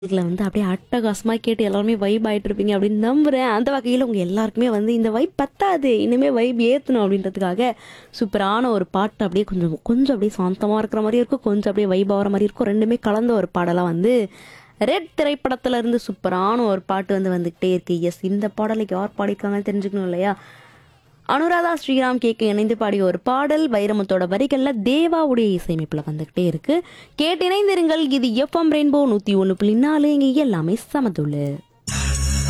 இதில் வந்து அப்படியே அட்டகாசமாக கேட்டு எல்லாருமே வைப் ஆயிட்டு இருப்பீங்க அப்படின்னு நம்புகிறேன் அந்த வகையில் உங்கள் எல்லாருக்குமே வந்து இந்த வைப் பத்தாது இனிமேல் வைப் ஏற்றணும் அப்படின்றதுக்காக சூப்பரான ஒரு பாட்டு அப்படியே கொஞ்சம் கொஞ்சம் அப்படியே சாந்தமாக இருக்கிற மாதிரி இருக்கும் கொஞ்சம் அப்படியே வைப் ஆகிற மாதிரி இருக்கும் ரெண்டுமே கலந்த ஒரு பாடலாம் வந்து ரெட் திரைப்படத்துல இருந்து சூப்பரான ஒரு பாட்டு வந்து வந்துக்கிட்டே இருக்கு எஸ் இந்த பாடலுக்கு யார் பாடியிருக்காங்கன்னு தெரிஞ்சுக்கணும் இல்லையா அனுராதா ஸ்ரீராம் கேக்கு இணைந்து பாடிய ஒரு பாடல் வைரமுத்தோட வரிகள்ல தேவாவுடைய இசையமைப்புல வந்துகிட்டே இருக்கு கேட்டு இணைந்திருங்கள் இது எஃப்எம் ரெயின்போ நூத்தி ஒன்று புள்ளி நாலு இங்க எல்லாமே சமதுள்ளு